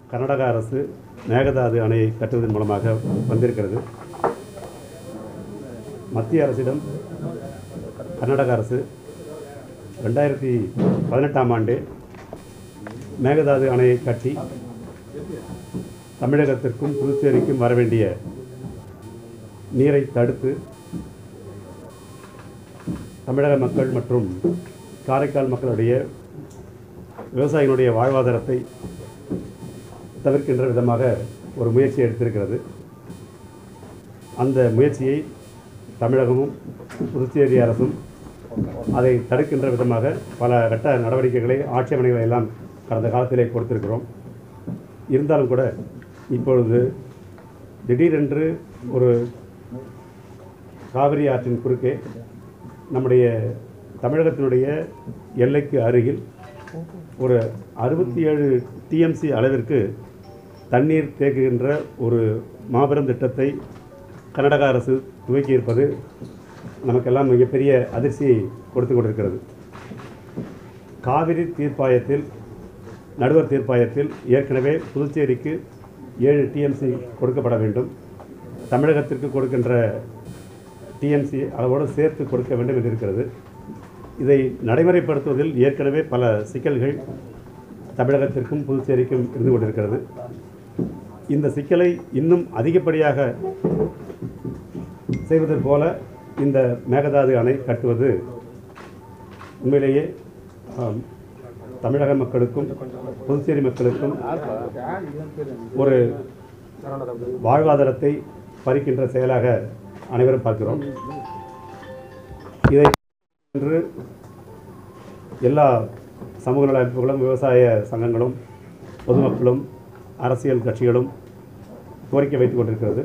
கர்நாடக அரசு மேகதாது அணையை கட்டுவதன் மூலமாக வந்திருக்கிறது மத்திய அரசிடம் கர்நாடக அரசு ரெண்டாயிரத்தி பதினெட்டாம் ஆண்டு மேகதாது அணையை கட்டி தமிழகத்திற்கும் புதுச்சேரிக்கும் வர வேண்டிய நீரை தடுத்து தமிழக மக்கள் மற்றும் காரைக்கால் மக்களுடைய விவசாயிகளுடைய வாழ்வாதாரத்தை தவிர்க்கின்ற விதமாக ஒரு முயற்சி எடுத்திருக்கிறது அந்த முயற்சியை தமிழகமும் புதுச்சேரி அரசும் அதை தடுக்கின்ற விதமாக பல கட்ட நடவடிக்கைகளை ஆட்சேபனைகளை எல்லாம் கடந்த காலத்திலே கொடுத்திருக்கிறோம் இருந்தாலும் கூட இப்பொழுது திடீரென்று ஒரு காவிரி ஆற்றின் குறுக்கே நம்முடைய தமிழகத்தினுடைய எல்லைக்கு அருகில் ஒரு அறுபத்தி ஏழு டிஎம்சி அளவிற்கு தண்ணீர் தேக்குகின்ற ஒரு மாபெரும் திட்டத்தை கர்நாடக அரசு துவக்கியிருப்பது நமக்கெல்லாம் மிகப்பெரிய அதிர்ச்சியை கொடுத்து கொண்டிருக்கிறது காவிரி தீர்ப்பாயத்தில் நடுவர் தீர்ப்பாயத்தில் ஏற்கனவே புதுச்சேரிக்கு ஏழு டிஎம்சி கொடுக்கப்பட வேண்டும் தமிழகத்திற்கு கொடுக்கின்ற டிஎம்சி அளவோடு சேர்த்து கொடுக்க வேண்டும் என்று இருக்கிறது இதை நடைமுறைப்படுத்துவதில் ஏற்கனவே பல சிக்கல்கள் தமிழகத்திற்கும் புதுச்சேரிக்கும் இருந்து கொண்டிருக்கிறது இந்த சிக்கலை இன்னும் அதிகப்படியாக செய்வதற்கு போல இந்த மேகதாது அணை கட்டுவது உண்மையிலேயே ஆம், தமிழக மக்களுக்கும் புதுச்சேரி மக்களுக்கும் ஒரு வாழ்வாதாரத்தை பறிக்கின்ற செயலாக அனைவரும் பார்க்கிறோம் இதை இன்று எல்லா சமூக நல அமைப்புகளும் விவசாய சங்கங்களும் பொதுமக்களும் அரசியல் கட்சிகளும் கோரிக்கை வைத்துக் கொண்டிருக்கிறது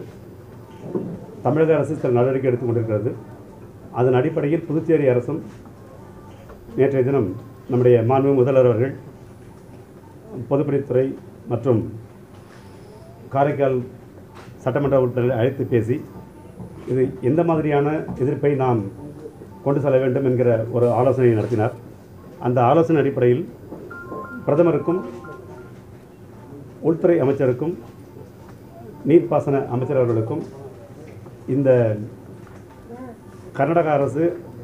தமிழக அரசு சில நடவடிக்கை எடுத்துக் கொண்டிருக்கிறது அதன் அடிப்படையில் புதுச்சேரி அரசும் நேற்றைய தினம் நம்முடைய மாண்பு முதல்வர் அவர்கள் பொதுப்பணித்துறை மற்றும் காரைக்கால் சட்டமன்ற உறுப்பினர்களை அழைத்து பேசி இது எந்த மாதிரியான எதிர்ப்பை நாம் கொண்டு செல்ல வேண்டும் என்கிற ஒரு ஆலோசனையை நடத்தினார் அந்த ஆலோசனை அடிப்படையில் பிரதமருக்கும் உள்துறை அமைச்சருக்கும் நீர்ப்பாசன அமைச்சர் அவர்களுக்கும் இந்த கர்நாடக அரசு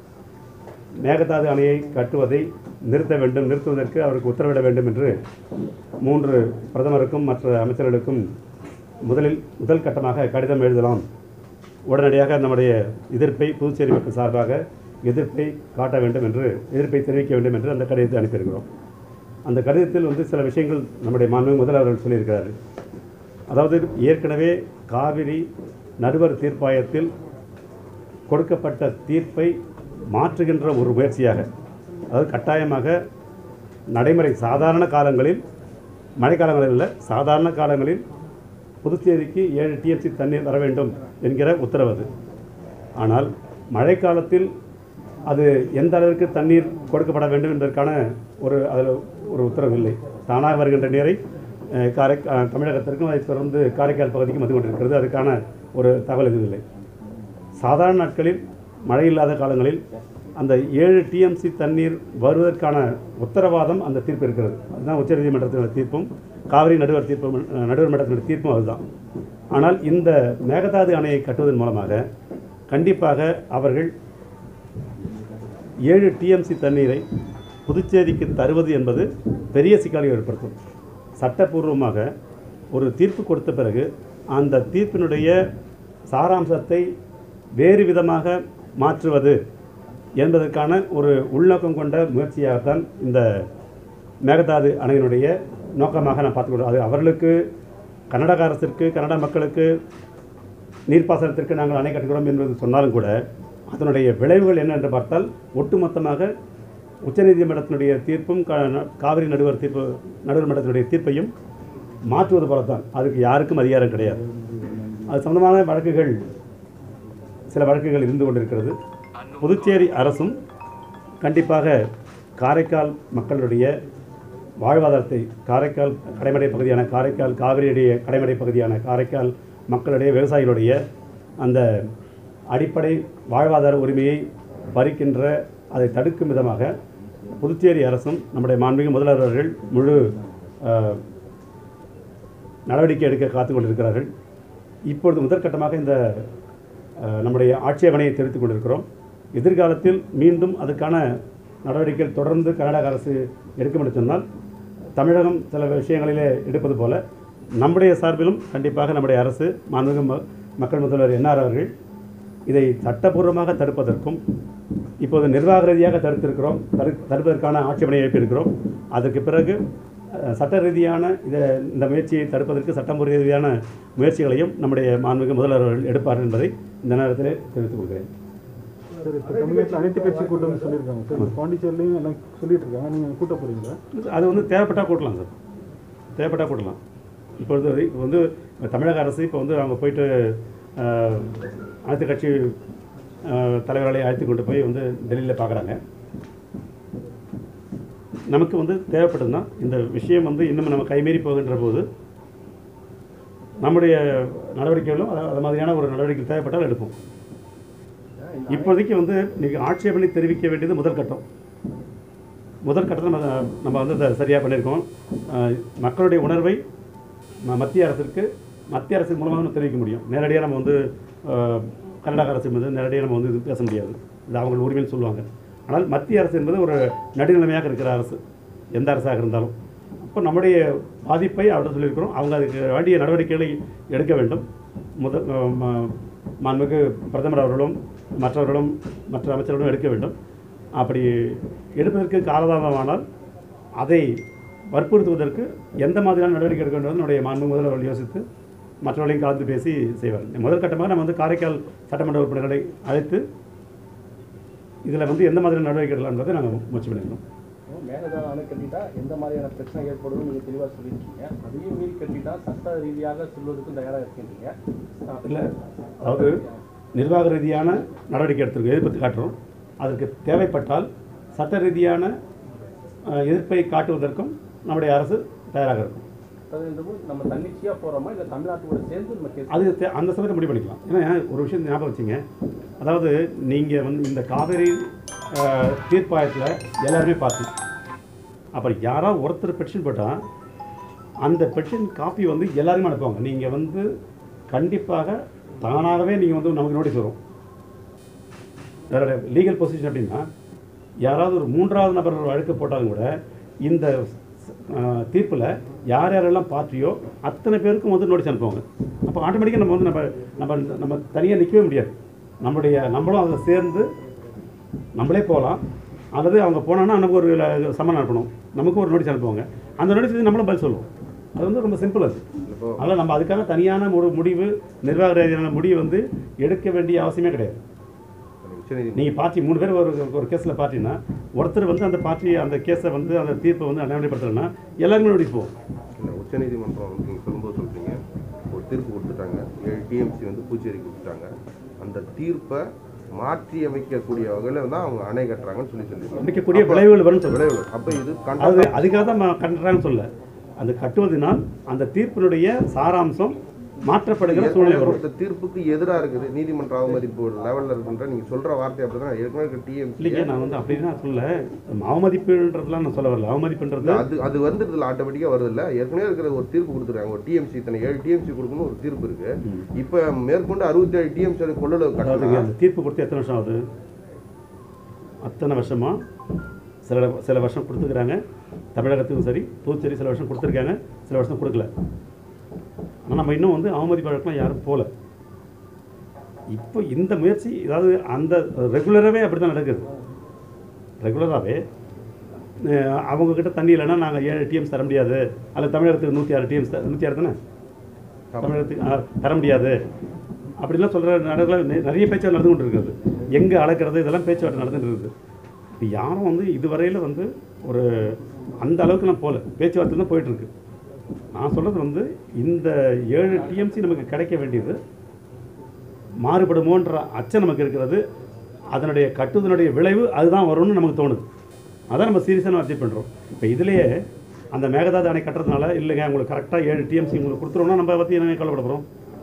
மேகதாது அணையை கட்டுவதை நிறுத்த வேண்டும் நிறுத்துவதற்கு அவருக்கு உத்தரவிட வேண்டும் என்று மூன்று பிரதமருக்கும் மற்ற அமைச்சர்களுக்கும் முதலில் முதல் கட்டமாக கடிதம் எழுதலாம் உடனடியாக நம்முடைய எதிர்ப்பை புதுச்சேரி மக்கள் சார்பாக எதிர்ப்பை காட்ட வேண்டும் என்று எதிர்ப்பை தெரிவிக்க வேண்டும் என்று அந்த கடிதத்தை அனுப்பியிருக்கிறோம் அந்த கடிதத்தில் வந்து சில விஷயங்கள் நம்முடைய மாண்பு முதல்வர்கள் சொல்லியிருக்கிறார்கள் அதாவது ஏற்கனவே காவிரி நடுவர் தீர்ப்பாயத்தில் கொடுக்கப்பட்ட தீர்ப்பை மாற்றுகின்ற ஒரு முயற்சியாக அதாவது கட்டாயமாக நடைமுறை சாதாரண காலங்களில் மழைக்காலங்களில் இல்லை சாதாரண காலங்களில் புதுச்சேரிக்கு ஏழு டிஎம்சி தண்ணீர் வர வேண்டும் என்கிற உத்தரவு அது ஆனால் மழைக்காலத்தில் அது எந்த அளவிற்கு தண்ணீர் கொடுக்கப்பட வேண்டும் என்பதற்கான ஒரு அதில் ஒரு உத்தரவு இல்லை தானாக வருகின்ற நீரை அஹ், காரை அஹ், தமிழகத்திற்கும் அதைத் தொடர்ந்து காரைக்கால் பகுதிக்கும் வந்து கொண்டிருக்கிறது அதுக்கான ஒரு தகவல் எதுவும் இல்லை சாதாரண நாட்களில் மழை இல்லாத காலங்களில் அந்த ஏழு டிஎம்சி தண்ணீர் வருவதற்கான உத்தரவாதம் அந்த தீர்ப்பு இருக்கிறது அதுதான் உச்சநீதிமன்றத்தினுடைய தீர்ப்பும் காவிரி நடுவர் தீர்ப்பும் அஹ், நடுவர் மன்றத்தினுடைய தீர்ப்பும் அதுதான் ஆனால் இந்த மேகதாது அணையை கட்டுவதன் மூலமாக கண்டிப்பாக அவர்கள் ஏழு டிஎம்சி தண்ணீரை புதுச்சேரிக்கு தருவது என்பது பெரிய சிக்கலை ஏற்படுத்தும் சட்டப்பூர்வமாக ஒரு தீர்ப்பு கொடுத்த பிறகு அந்த தீர்ப்பினுடைய சாராம்சத்தை வேறு விதமாக மாற்றுவது என்பதற்கான ஒரு உள்நோக்கம் கொண்ட முயற்சியாகத்தான் இந்த மேகதாது அணையினுடைய நோக்கமாக நான் பார்த்துக்கொள்கிறோம் அது அவர்களுக்கு கர்நாடக அரசிற்கு கன்னட மக்களுக்கு நீர்ப்பாசனத்திற்கு நாங்கள் அணை கட்டுகிறோம் என்பது சொன்னாலும் கூட அதனுடைய விளைவுகள் என்ன என்று பார்த்தால் ஒட்டுமொத்தமாக உச்சநீதிமன்றத்தினுடைய தீர்ப்பும் கா- காவிரி நடுவர் தீர்ப்பு நடுவர் மன்றத்தினுடைய தீர்ப்பையும் மாற்றுவது போலத்தான் அதுக்கு யாருக்கும் அதிகாரம் கிடையாது அது சம்பந்தமான வழக்குகள் சில வழக்குகள் இருந்து கொண்டிருக்கிறது புதுச்சேரி அரசும் கண்டிப்பாக காரைக்கால் மக்களுடைய வாழ்வாதாரத்தை காரைக்கால் கடைமடை பகுதியான காரைக்கால் காவிரியுடைய கடைமடை பகுதியான காரைக்கால் மக்களுடைய விவசாயிகளுடைய அந்த அடிப்படை வாழ்வாதார உரிமையை பறிக்கின்ற அதை தடுக்கும் விதமாக புதுச்சேரி அரசும் நம்முடைய மாண்புமிகு முதல்வர் அவர்கள் முழு அஹ், நடவடிக்கை எடுக்க காத்து கொண்டிருக்கிறார்கள் இப்பொழுது முதற்கட்டமாக இந்த அஹ், நம்முடைய ஆட்சேபனையை தெரிவித்துக் கொண்டிருக்கிறோம் எதிர்காலத்தில் மீண்டும் அதுக்கான நடவடிக்கைகள் தொடர்ந்து கர்நாடக அரசு எடுக்கும் என்று சொன்னால் தமிழகம் சில விஷயங்களிலே எடுப்பது போல நம்முடைய சார்பிலும் கண்டிப்பாக நம்முடைய அரசு மாண்புமிகு ம- மக்கள் முதல்வர் என்ஆர் அவர்கள் இதை சட்டபூர்வமாக தடுப்பதற்கும் இப்போது நிர்வாக ரீதியாக தடுத்திருக்கிறோம் தடு தடுப்பதற்கான ஆட்சேபனை எழுப்பியிருக்கிறோம் அதற்கு பிறகு அஹ், சட்ட ரீதியான இதை இந்த முயற்சியை தடுப்பதற்கு சட்டம் ரீதியான முயற்சிகளையும் நம்முடைய மாண்புமிகு முதல்வர் அவர்கள் எடுப்பார்கள் என்பதை இந்த நேரத்தில் தெரிவித்துக் கொள்கிறேன் சார் இப்போ தமிழகத்தில் அனைத்து கட்சி கூட்டம்னு சொல்லியிருக்காங்க சார் இப்போ பாண்டிச்சேரிலையும் எல்லாம் சொல்லிட்டு இருக்காங்க நீங்கள் கூட்ட போறீங்களா அது வந்து தேவைப்பட்டால் கூட்டலாம் சார் தேவைப்பட்டால் கூட்டலாம் இப்பொழுது வரை- இப்போ வந்து தமிழக அரசு இப்போ வந்து அவங்க போயிட்டு அஹ், அனைத்து கட்சி அஹ், தலைவர்களை அழைத்து கொண்டு போய் வந்து டெல்லியில் பார்க்குறாங்க நமக்கு வந்து தேவைப்படுதுன்னா இந்த விஷயம் வந்து இன்னும் நம்ம கைமீறி போகின்ற போது நம்முடைய நடவடிக்கைகளும் அது அது மாதிரியான ஒரு நடவடிக்கை தேவைப்பட்டால் எடுப்போம் இப்போதைக்கு வந்து நீங்கள் ஆட்சேபனை தெரிவிக்க வேண்டியது முதல் கட்டம் முதல் கட்டத்தில் நம்ம நம்ம வந்து அதை சரியாக பண்ணியிருக்கோம் அஹ் மக்களுடைய உணர்வை ம- மத்திய அரசிற்கு மத்திய அரசு மூலமாக நம்ம தெரிவிக்க முடியும் நேரடியாக நம்ம வந்து அஹ், கர்நாடக அரசு வந்து நேரடியாக நம்ம வந்து இது பேச முடியாது இது அவங்க உரிமைன்னு சொல்லுவாங்க ஆனால் மத்திய அரசு என்பது ஒரு நடுநிலைமையாக இருக்கிற அரசு எந்த அரசாக இருந்தாலும் அப்போ நம்முடைய பாதிப்பை அவர்கிட்ட சொல்லியிருக்கிறோம் அவங்க அதுக்கு வேண்டிய நடவடிக்கைகளை எடுக்க வேண்டும் முதல் அஹ், ம- மாண்புமிகு பிரதமர் அவர்களும் மற்றவர்களும் மற்ற அமைச்சர்களும் எடுக்க வேண்டும் அப்படி எடுப்பதற்கு காலதாமதமானால் அதை வற்புறுத்துவதற்கு எந்த மாதிரியான நடவடிக்கை எடுக்க வேண்டும் நம்முடைய மாண்பு முதல்வர்கள் யோசித்து மற்றவர்களையும் கலந்து பேசி செய்வார் முதல் கட்டமாக நம்ம வந்து காரைக்கால் சட்டமன்ற உறுப்பினர்களை அழைத்து இதில் வந்து எந்த மாதிரியான நடவடிக்கை எடுக்கலாம் என்பதை நாங்கள் முயற்சி பண்ணியிருக்கோம் மேகதாது அணை கட்டிட்டா எந்த மாதிரியான பிரச்சனை ஏற்படும் நீங்க தெளிவா சொல்லியிருக்கீங்க அதையும் மீறி கட்டிட்டா சட்ட ரீதியாக செல்வதற்கும் தயாரா இருக்கீங்க இல்லை அதாவது நிர்வாக ரீதியான நடவடிக்கை எடுத்திருக்கோம் எதிர்ப்பு காட்டுறோம் அதற்கு தேவைப்பட்டால் சட்ட ரீதியான அஹ், எதிர்ப்பை காட்டுவதற்கும் நம்முடைய அரசு தயாராக இருக்கும் அதுன்றபோது நம்ம தன்னிச்சையா போறோமா இல்ல தமிழ்நாட்டோட சேர்ந்து நம்ம கேஸ் அது தே- அந்த சமயத்தை முடிவு பண்ணிக்கலாம் ஏன்னா ஒரு விஷயம் ஞாபகம் வச்சுங்க அதாவது நீங்கள் வந்து இந்த காவிரி அஹ், தீர்ப்பாயத்தில் எல்லாருமே பார்த்து அப்புறம் யாராவது ஒருத்தர் பெட்டிஷன் போட்டால் அந்த பெட்டிஷன் காப்பி வந்து எல்லாருமே அனுப்புவாங்க நீங்கள் வந்து கண்டிப்பாக தானாகவே நீங்கள் வந்து நமக்கு நோட்டீஸ் வரும் வேற லீகல் பொசிஷன் அப்படின்னா யாராவது ஒரு மூன்றாவது நபர் ஒரு வழக்கு போட்டாலும் கூட இந்த தீர்ப்பில் யார் யாரெல்லாம் பார்ட்டியோ அத்தனை பேருக்கும் வந்து நோட்டீஸ் அனுப்புவாங்க அப்போ ஆட்டோமேட்டிக்காக நம்ம வந்து நம்ம நம்ம நம்ம தனியாக நிற்கவே முடியாது நம்முடைய நம்மளும் அதில் சேர்ந்து நம்மளே போகலாம் அல்லது அவங்க போனாங்கன்னா நமக்கு ஒரு சம்மன் அனுப்பணும் நமக்கு ஒரு நோட்டீஸ் அனுப்புவாங்க அந்த நோட்டீஸ் நம்மளும் பதில் சொல்லுவோம் அது வந்து ரொம்ப சிம்பிள் அது அதனால் நம்ம அதுக்காக தனியான ஒரு முடிவு நிர்வாக ரீதியான முடிவு வந்து எடுக்க வேண்டிய அவசியமே கிடையாது உச்சநீதிமன்றம் நீங்கள் பார்ட்டி மூணு பேர் ஒரு ஒரு கேஸில் பார்ட்டினா ஒருத்தர் வந்து அந்த பார்ட்டி அந்த கேஸை வந்து அந்த தீர்ப்பை வந்து நடைமுறைப்படுத்தலைன்னா எல்லாருமே நோட்டீஸ் போகும் இல்லை உச்சநீதிமன்றம் வந்து நீங்கள் சொல்லும்போது சொல்கிறீங்க ஒரு தீர்ப்பு கொடுத்துட்டாங்க ஏழு டிஎம்சி வந்து பூச்சேரி கொடுத்துட்டாங்க அந்த தீர்ப்பை மாற்றி அமைக்கக்கூடிய வகையில் தான் அவங்க அணை கட்டுறாங்கன்னு சொல்லி சொல்லியிருக்காங்க அமைக்கக்கூடிய விளைவுகள் வரும்னு சொல்கிறேன் விளைவு அப்போ இது அது கண்டனம் அதுக்காக தான் கண்டுறாங்கன்னு சொல்ல அந்த கட்டுவதனால் அந்த தீர்ப்பினுடைய சாராம்சம் மாற்றப்படுகிற சூழ்நிலை ஏற்கனவே வரும் கொடுத்த தீர்ப்புக்கு எதிராக இருக்குது நீதிமன்ற அவமதிப்பு லெவலில் இருக்குன்ற நீங்கள் சொல்கிற வார்த்தை அப்படி தான் ஏற்கனவே டிஎம்சி இல்லைங்க நான் வந்து அப்படி தான் சொல்ல அவமதிப்புன்றதுலாம் நான் சொல்ல வரல அவமதிப்புன்றது அது அது வந்துடுதுல ஆட்டோமேட்டிக்காக வருது இல்லை ஏற்கனவே இருக்கிற ஒரு தீர்ப்பு கொடுத்துருக்காங்க ஒரு டிஎம்சி இத்தனை ஏழு டிஎம்சி கொடுக்கணும் ஒரு தீர்ப்பு இருக்கு இப்போ மேற்கொண்டு அறுபத்தேழு டிஎம்சி கொள்ளளவு அதாவதுங்க கட்டணும் அந்த தீர்ப்பு கொடுத்து எத்தனை வருஷம் ஆகுது அத்தனை வருஷமா சில சில வருஷம் கொடுத்துருக்குறாங்க தமிழகத்துக்கும் சரி புதுச்சேரி சில வருஷம் கொடுத்துருக்காங்க சில வருஷம் கொடுக்கல ஆனால் நம்ம இன்னும் வந்து அவமதிப்பு வழக்கெலாம் யாரும் போகல இப்போ இந்த முயற்சி அதாவது அந்த ரெகுலராகவே அப்படி தான் நடக்குது ரெகுலராகவே அவங்கக்கிட்ட தண்ணி இல்லைன்னா நாங்கள் ஏழு டிஎம்ஸ் தர முடியாது அல்லது தமிழகத்துக்கு நூற்றி ஆறு டிஎம்ஸ் நூற்றி ஆறு தானே தமிழகத்துக்கு ஆ, தர முடியாது அப்படிலாம் சொல்கிற நடக்கல நிறைய பேச்சுவார்த்தை நடந்து கொண்டு இருக்குது எங்கே அளக்கிறது இதெல்லாம் பேச்சுவார்த்தை நடந்துட்டு இருக்குது இப்போ யாரும் வந்து இதுவரையில் வந்து ஒரு அந்த அளவுக்கு நான் போகல பேச்சுவார்த்தை தான் போயிட்டுருக்கு நான் சொல்கிறது வந்து இந்த ஏழு டிஎம்சி நமக்கு கிடைக்க வேண்டியது மாறுபடுமோன்ற அச்சம் நமக்கு இருக்கிறது அதனுடைய கட்டுவதனுடைய விளைவு அதுதான் வரும்னு நமக்கு தோணுது அதான் நம்ம சீரியஸாக அப்டேட் பண்ணுறோம் இப்போ இதுலேயே அந்த மேகதாது அணை கட்டுறதுனால இல்லைங்க உங்களுக்கு கரெக்டாக ஏழு டிஎம்சி உங்களுக்கு கொடுத்துருவோம்னா நம்ம பற்றி என்ன கவலைப்பட போகிறோம்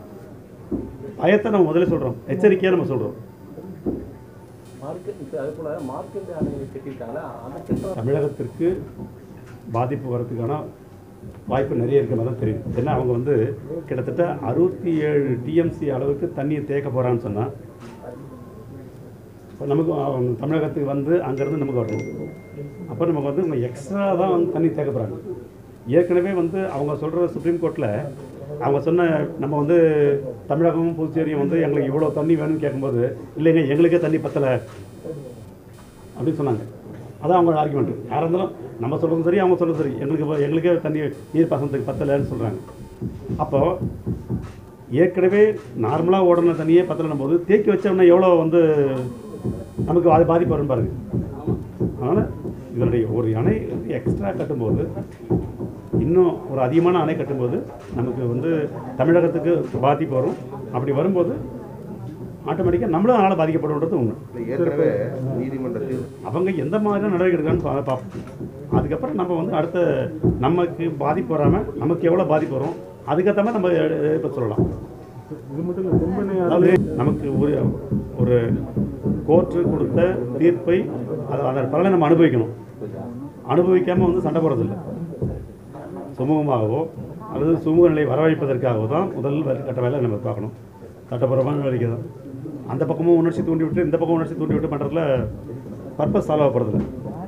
பயத்தை நம்ம முதல்ல சொல்கிறோம் எச்சரிக்கையாக நம்ம சொல்கிறோம் மார்க்கெட் இப்போ அதே போல மார்க்கெட் அணை கட்டியிருக்காங்களா அந்த திட்டம் தமிழகத்திற்கு பாதிப்பு வரதுக்கான வாய்ப்பு நிறைய இருக்கிற மாதிரி தான் தெரியுது ஏன்னா அவங்க வந்து கிட்டத்தட்ட அறுபத்தி ஏழு டிஎம்சி அளவுக்கு தண்ணியை தேக்க போகிறான்னு சொன்னால் இப்போ நமக்கு அவங்க தமிழகத்துக்கு வந்து அங்கேருந்து நமக்கு வரணும் அப்போ நமக்கு வந்து நம்ம எக்ஸ்ட்ரா தான் வந்து தண்ணி தேக்க போகிறாங்க ஏற்கனவே வந்து அவங்க சொல்கிற சுப்ரீம் கோர்ட்டில் அவங்க சொன்ன நம்ம வந்து தமிழகமும் புதுச்சேரியும் வந்து எங்களுக்கு இவ்வளோ தண்ணி வேணும்னு கேட்கும்போது இல்லைங்க எங்களுக்கே தண்ணி பத்தலை அப்படின்னு சொன்னாங்க அதான் அவங்க ஆர்குமெண்ட் யாராக இருந்தாலும் நம்ம சொல்கிறதும் சரி அவங்க சொல்கிறது சரி எங்களுக்கு இப்ப- எங்களுக்கே தண்ணி நீர் பாசனத்துக்கு பத்தலைன்னு சொல்கிறாங்க அப்போது ஏற்கனவே நார்மலாக ஓடின தண்ணியே பத்தலைன்னும் போது தேக்கி வச்சோம்னா எவ்வளோ வந்து நமக்கு அது பாதிப்பு வரும் பாருங்க அதனால் இதனுடைய ஒரு அணை எக்ஸ்ட்ரா கட்டும்போது இன்னும் ஒரு அதிகமான அணை கட்டும்போது நமக்கு வந்து தமிழகத்துக்கு பாதிப்பு வரும் அப்படி வரும்போது ஆட்டோமேட்டிக்காக நம்மளும் அதனால் பாதிக்கப்படுன்றது உண்மை இல்லை ஏற்கனவே நீதிமன்ற தீர்ப்பு அவங்க எந்த மாதிரியான நடவடிக்கை எடுக்கிறான்னு பா- பார்ப்போம் அதுக்கப்புறம் நம்ம வந்து அடுத்த நமக்கு பாதிப்பு வராமல் நமக்கு எவ்வளோ பாதிப்பு வரும் அதுக்கேற்ற மாதிரி நம்ம இப்போ சொல்லலாம் இது மட்டும் இல்லை தென்பெண்ணை அதாவது நமக்கு ஒரு ஒரு கோர்ட்டு கொடுத்த தீர்ப்பை அதை அதன் பலனை நம்ம அனுபவிக்கணும் அனுபவிக்காமல் வந்து சண்டை போடுறதில்ல சுமூகமாகவோ அல்லது சுமூக நிலை வரவழைப்பதற்காகவோ தான் முதல் வரி- கட்ட வேலை நம்ம பார்க்கணும் சட்டப்பூர்வமான நடவடிக்கை தான் அந்த பக்கமும் உணர்ச்சி தூண்டி விட்டு இந்த பக்கம் உணர்ச்சி தூண்டி விட்டு பண்ணுறதுல பர்பஸ் சால்வ் ஆகப்படுறதில்ல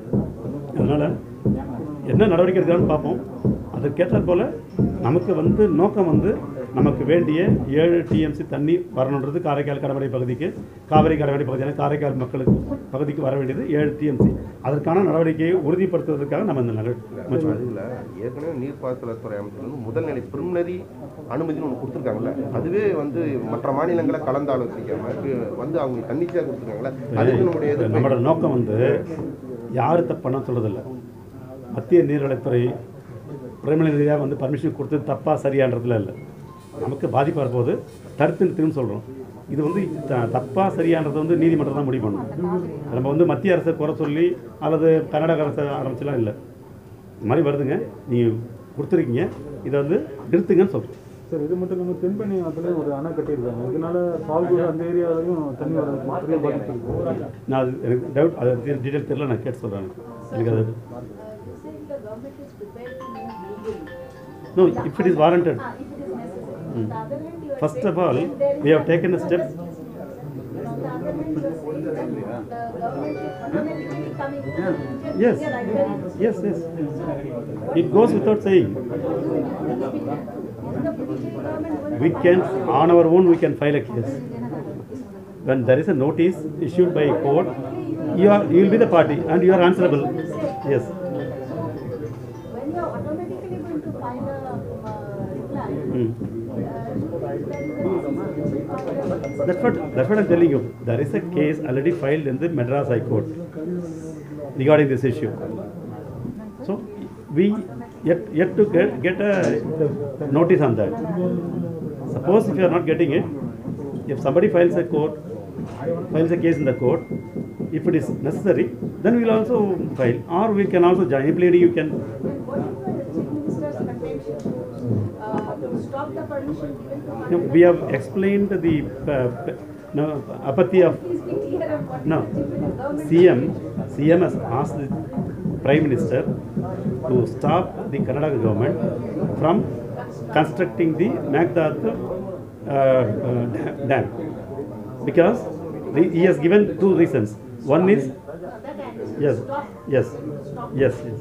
அதனால் என்ன நடவடிக்கை எடுக்கலாம்னு பார்ப்போம் அதற்கேற்றாற் போல் நமக்கு வந்து நோக்கம் வந்து நமக்கு வேண்டிய ஏழு டிஎம்சி தண்ணி வரணுன்றது காரைக்கால் கடற்கரை பகுதிக்கு காவிரி கடற்கரை பகுதியான காரைக்கால் மக்களுக்கு பகுதிக்கு வர வேண்டியது ஏழு டிஎம்சி அதற்கான நடவடிக்கையை உறுதிப்படுத்துவதற்காக நம்ம இந்த நடவடிக்கை அதுல ஏற்கனவே நீர்ப்பாசனத்துறை அமைச்சர் வந்து முதல்நிலை பிரிமினரி அனுமதினு ஒன்று கொடுத்துருக்காங்கல்ல அதுவே வந்து மற்ற மாநிலங்களை கலந்து ஆலோசிக்காம இப்ப வந்து அவங்க தன்னிச்சையாக கொடுத்துருக்காங்கல்ல அதுக்கு நம்முடைய எதிர்ப்பு நம்மளோட நோக்கம் வந்து யார் தப்பான சொல்கிறதில்ல மத்திய நீர்வளத்துறை பிரைமரி ரீதியாக வந்து பர்மிஷன் கொடுத்து தப்பாக சரியான்றதுல இல்லை நமக்கு பாதிப்பு வரப்போகுது தடுத்து நிறுத்துன்னு சொல்கிறோம் இது வந்து த- தப்பா சரியான்றதை வந்து நீதிமன்றம் தான் முடிவு பண்ணணும் நம்ம வந்து மத்திய அரசை குறை சொல்லி அல்லது கர்நாடக அரசை ஆரம்பிச்சுலாம் இல்லை இந்த மாதிரி வருதுங்க நீங்கள் கொடுத்துருக்கீங்க இதை வந்து நிறுத்துங்கன்னு சொல்கிறோம் சார் இது மட்டும் இல்லாமல் தென்பெண்ணை ஆற்றுல ஒரு அணை கட்டியிருக்காங்க இதனால பால்கூர் அந்த ஏரியாவிலையும் தண்ணி வர்றதுக்கு பெரிய பாதிப்பு இருக்கு நான் அது எனக்கு டவுட் அது டீட்டெயில் தெரியல நான் கேட்டு சொல்கிறேன் எனக்கு அது Uh, you said the government is prepared to move legally. No, if it is warranted. Ah, if it is necessary. On the other hand, you are First saying of all, when there is we have taken a No, step- just listen to us. On the other hand, you are saying that the government is automatically coming to Yes. Here, I tell you. Yes, yes. It goes without saying. Is the Puducherry government going We to can, on our own, we can file a case. When there is a notice issued by a court, you are, you will be the party and you are answerable. Yes. When you are automatically going to file a uh, reply, Hmm. uh, there is a That's what, that's what I'm telling you. There is a case already filed in the Madras High Court regarding this issue. So, we yet, yet to get, get a notice on that. Suppose if you are not getting it, if somebody files a court, files a case in the court, if it is necessary, then we will also file. Or we can also join, pleading you can, What is the chief minister's contention to uh, to stop the permission given to No, we have explained the uh, p- no, apathy of Please be clear on what No. the chief government. CM, CM has asked the Prime Minister to stop the Karnataka government from constructing the Magdat uh, uh, dam. Because the- he has given two reasons. One is, That I understand. yes, Stop. yes, yes, yes.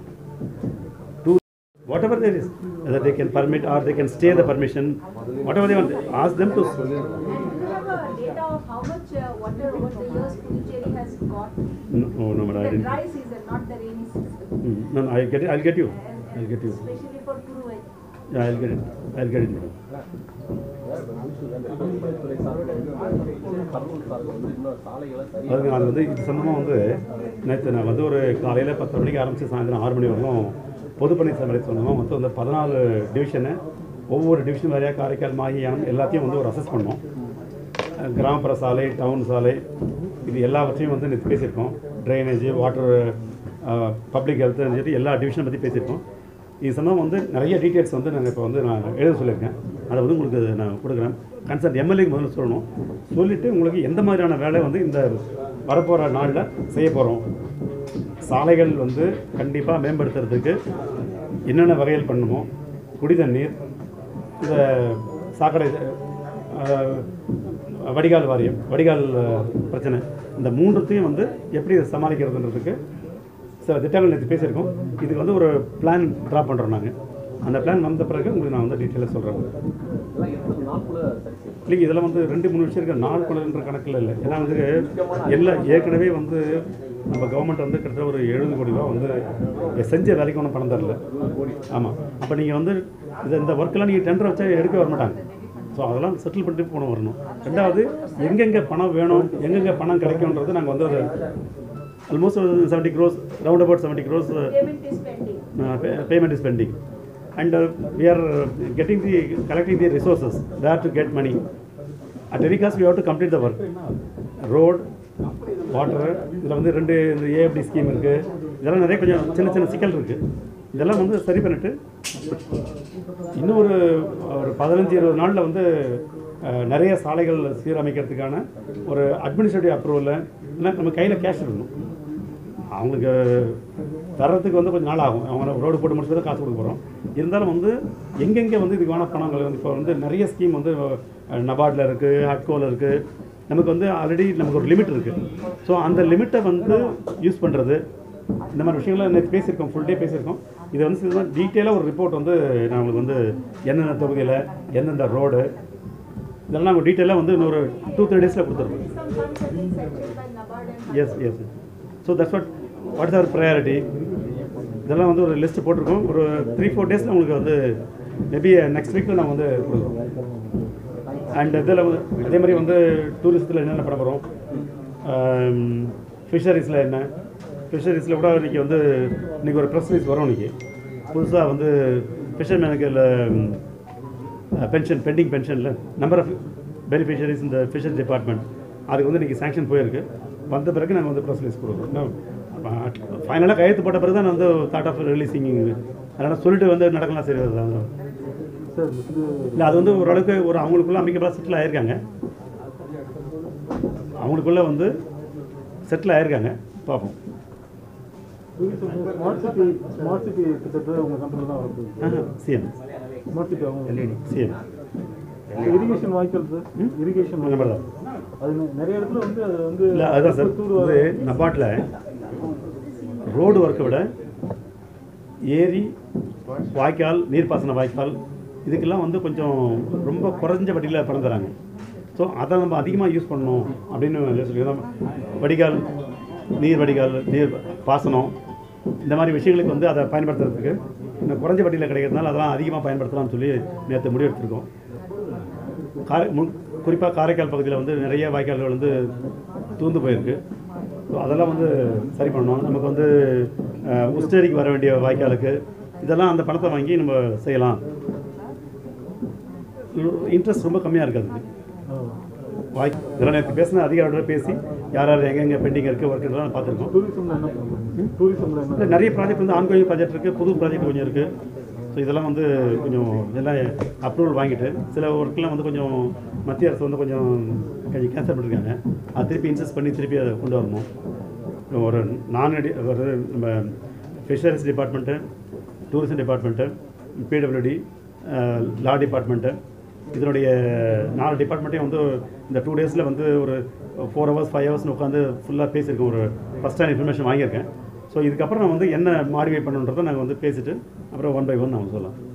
Two, whatever there is, whether they can permit or they can stay the permission, whatever they want, ask them to. Do you have a data of how much uh, water over the years Puducherry has got? No, no, madam, I The didn't. dry season, not the rainy season. Mm, No, no, I'll get it, I'll get you. I'll get you. Especially for Puruvai. Yeah, I'll get it. I'll get it, madam. துறை சார்பில் கரூர் சார்பில் வந்து இன்னும் சாலைகளை சரியாக அதுக்கு நான் வந்து இது சம்பந்தமாக வந்து நேற்று நான் வந்து ஒரு காலையில் பத்து மணிக்கு ஆரம்பித்து சாயந்தரம் ஆறு மணி வரலும் பொதுப்பணி சம்பளை சொந்தமாக மொத்தம் வந்து பதினாலு டிவிஷனு ஒவ்வொரு டிவிஷன் வரையாக காரைக்கால் மாகியானம் எல்லாத்தையும் வந்து ஒரு அசஸ் பண்ணோம் அஹ் கிராமப்புற சாலை டவுன் சாலை இது எல்லாவற்றையும் வந்து நேற்று பேசியிருக்கோம் ட்ரைனேஜ் வாட்டர் பப்ளிக் ஹெல்த் சொல்லிட்டு எல்லா டிவிஷனை பற்றி பேசியிருக்கோம் இது சம்பந்தம் வந்து நிறைய டீட்டெயில்ஸ் வந்து நாங்கள் இப்போ வந்து நான் எழுத சொல்லியிருக்கேன் அதை வந்து உங்களுக்கு நான் கொடுக்குறேன் கன்சர்ட் எம்எல்ஏக்கு முதல்ல சொல்லணும் சொல்லிவிட்டு உங்களுக்கு எந்த மாதிரியான வேலை வந்து இந்த வரப்போகிற நாளில் செய்ய போகிறோம் சாலைகள் வந்து கண்டிப்பாக மேம்படுத்துறதுக்கு என்னென்ன வகையில் பண்ணணுமோ குடி தண்ணீர் இந்த சாக்கடை அஹ், வடிகால் வாரியம் வடிகால் அஹ், பிரச்சனை இந்த மூன்றுத்தையும் வந்து எப்படி இதை சமாளிக்கிறதுன்றதுக்கு சில திட்டங்கள் நேற்று பேசியிருக்கோம் இதுக்கு வந்து ஒரு பிளான் ட்ரா பண்ணுறோம் நாங்கள் அந்த பிளான் வந்த பிறகு உங்களுக்கு நான் வந்து டீட்டெயிலாக சொல்கிறேன் இதெல்லாம் எத்தனை நாட்குள்ள சரி செய்யும் இல்லைங்க இதெல்லாம் வந்து ரெண்டு மூணு விஷயம் இருக்குது நாள் குழந்தைன்ற கணக்கில் இல்லை ஏன்னா வந்து எல்லாம் ஏற்கனவே வந்து நம்ம கவர்மெண்ட் வந்து கிட்டத்தட்ட ஒரு எழுபது கோடி ரூபா வந்து செஞ்ச வேலைக்கு ஒன்றும் பணம் தரல ஆமாம் அப்போ நீங்கள் வந்து இது இந்த ஒர்க்கெல்லாம் நீங்கள் டெண்டர் வச்சா எடுக்க வர மாட்டாங்க ஸோ அதெல்லாம் செட்டில் பண்ணிட்டு போன வரணும் ரெண்டாவது எங்கெங்கே பணம் வேணும் எங்கெங்கே பணம் கிடைக்கும்ன்றது நாங்கள் வந்து ஒரு almost seventy crores round about seventy crores Payment is pending. uh, pay- payment is pending. And uh, we are uh, getting the, collecting the resources where to get money. At any cost, we have to complete the work. Road, water, இதில் வந்து ரெண்டு இந்த AFT scheme இருக்குது இதெல்லாம் நிறைய கொஞ்சம் சின்ன சின்ன சிக்கல் இருக்குது இதெல்லாம் வந்து சரி பண்ணிட்டு இன்னும் ஒரு ஒரு பதினஞ்சு இருபது நாளில் வந்து அஹ், நிறைய சாலைகள் சீரமைக்கிறதுக்கான ஒரு அட்மினிஸ்ட்ரேட்டிவ் அப்ரூவலில் ஏன்னா நம்ம கையில் கேஷ் இருக்கணும் அவங்களுக்கு தர்றதுக்கு வந்து கொஞ்சம் நாள் ஆகும் அவங்க ரோடு போட்டு முடிச்சு தான் காசு கொடுக்க போகிறோம் இருந்தாலும் வந்து எங்கெங்கே வந்து இதுக்கான பணங்கள் வந்து இப்போ வந்து நிறைய ஸ்கீம் வந்து நபார்டில் இருக்குது ஹட்கோவில் இருக்குது நமக்கு வந்து ஆல்ரெடி நமக்கு ஒரு லிமிட் இருக்குது ஸோ அந்த லிமிட்டை வந்து யூஸ் பண்ணுறது இந்த மாதிரி விஷயங்களை நேற்று பேசியிருக்கோம் ஃபுல் டே பேசியிருக்கோம் இதை வந்து டீட்டெயிலாக ஒரு ரிப்போர்ட் வந்து நான் உங்களுக்கு வந்து எந்தெந்த தொகுதியில் எந்தெந்த ரோடு இதெல்லாம் நாங்கள் டீட்டெயிலாக வந்து இன்னொரு டூ த்ரீ டேஸில் கொடுத்துருவோம் Some funds have been sanctioned by NABARD and. Yes yes so that's what what is our priority இதெல்லாம் வந்து ஒரு லிஸ்ட் போட்டிருக்கோம் ஒரு த்ரீ ஃபோர் டேஸில் உங்களுக்கு வந்து மேபி நெக்ஸ்ட் வீக்கில் நாங்கள் வந்து கொடுக்குறோம் அண்ட் இதில் வந்து அதே மாதிரி வந்து டூரிசத்தில் என்னென்ன பண்ண போகிறோம் ஃபிஷரிஸில் என்ன ஃபிஷரிஸில் கூட இன்றைக்கி வந்து இன்றைக்கி ஒரு ப்ரெஸ் ரிலீஸ் வரும் இன்றைக்கி புதுசாக வந்து ஃபிஷர்மேனுக்கு இல்லை பென்ஷன் பெண்டிங் பென்ஷனில் நம்பர் ஆஃப் பெனிஃபிஷரிஸ் இந்த ஃபிஷர் டிபார்ட்மெண்ட் அதுக்கு வந்து இன்றைக்கி சாங்ஷன் போயிருக்கு வந்த பிறகு நாங்கள் வந்து ப்ரெஸ் ரிலீஸ் கொடுக்குறோம் ஃபைனலாக கையெழுத்து போட்ட பிறகு தான் நான் வந்து தாட் ஆஃப் ரிலீஸிங் அதனால் சொல்லிட்டு வந்து நடக்கலாம் சரி அதுதான் சார் இது இல்லை அது வந்து ஓரளவுக்கு ஒரு அவங்களுக்குள்ள அமைக்கப்பட செட்டில் ஆயிருக்காங்க அவங்களுக்குள்ள வந்து செட்டில் ஆயிருக்காங்க பார்ப்போம் ஸ்மார்ட் சிட்டி ஸ்மார்ட் சிட்டி கிட்டத்தட்ட உங்க கண்ட்ரோல் தான் வருது சிஎம் ஸ்மார்ட் சிட்டி அவங்க சிஎம் இரிகேஷன் வாய்க்கால் சார் இரிகேஷன் நம்பர் தான் அது நெ- நிறைய இடத்துல வந்து அது வந்து இல்லை அதுதான் சார் தூர் இது நபாட்டில் ரோடு ஒர்க்கை விட ஏரி வாய்க்கால் நீர்ப்பாசன வாய்க்கால் இதுக்கெல்லாம் வந்து கொஞ்சம் ரொம்ப குறைஞ்ச வட்டியில் பணம் தராங்க ஸோ அதை நம்ம அதிகமாக யூஸ் பண்ணணும் அப்படின்னு சொல்லி நம்ம வடிகால் நீர் வடிகால் நீர் பாசனம் இந்த மாதிரி விஷயங்களுக்கு வந்து அதை பயன்படுத்துறதுக்கு இந்த குறைஞ்ச வட்டியில் கிடைக்கிறதுனால அதெல்லாம் அதிகமாக பயன்படுத்தலாம்னு சொல்லி நேற்று முடிவெடுத்திருக்கோம் காரை குறிப்பாக காரைக்கால் பகுதியில் வந்து நிறைய வாய்க்கால்கள் வந்து தூந்து போயிருக்கு ஸோ அதெல்லாம் வந்து சரி பண்ணணும் நமக்கு வந்து அஹ், உஸ்டேரிக்கு வர வேண்டிய வாய்க்காலுக்கு இதெல்லாம் அந்த பணத்தை வாங்கி நம்ம செய்யலாம் இன்ட்ரெஸ்ட் ரொம்ப கம்மியாக இருக்குது அதுக்கு வாய் இதெல்லாம் நேற்று பேசின அதிகாரியோட பேசி யார் யார் எங்கெங்கே பெண்டிங் இருக்குது ஒர்க் இதெல்லாம் பார்த்துருக்கோம் டூரிசம்ல என்ன பண்ணுறது டூரிசம்ல என்ன இல்லை நிறைய ப்ராஜெக்ட் வந்து ஆன்கோயிங் ப்ராஜெக்ட் இருக்குது புது ப்ராஜெக்ட் கொஞ்சம் இருக்குது ஸோ இதெல்லாம் வந்து கொஞ்சம் எல்லாம் அப்ரூவல் வாங்கிட்டு சில ஒர்க்லாம் வந்து கொஞ்சம் மத்திய அரசு வந்து கொஞ்சம் கொஞ்சம் கேன்சல் பண்ணியிருக்காங்க அது திருப்பி இன்சஸ்ட் பண்ணி திருப்பி அதை கொண்டு வரணும் ஒரு நான் ஒரு நம்ம fisheries department tourism department PWD law department இதனுடைய நாலு டிபார்ட்மெண்ட்டையும் வந்து இந்த டூ டேஸில் வந்து ஒரு ஃபோர் ஹவர்ஸ் ஃபைவ் ஹவர்ஸ்னு உட்காந்து ஃபுல்லாக பேசியிருக்கேன் ஒரு ஃபஸ்ட் டைம் இன்ஃபர்மேஷன் வாங்கியிருக்கேன் ஸோ இதுக்கப்புறம் நான் வந்து என்ன மாடிஃபை பண்ணணுன்றதை நாங்கள் வந்து பேசிட்டு அப்புறம் ஒன் பை ஒன் நாங்கள் சொல்லலாம்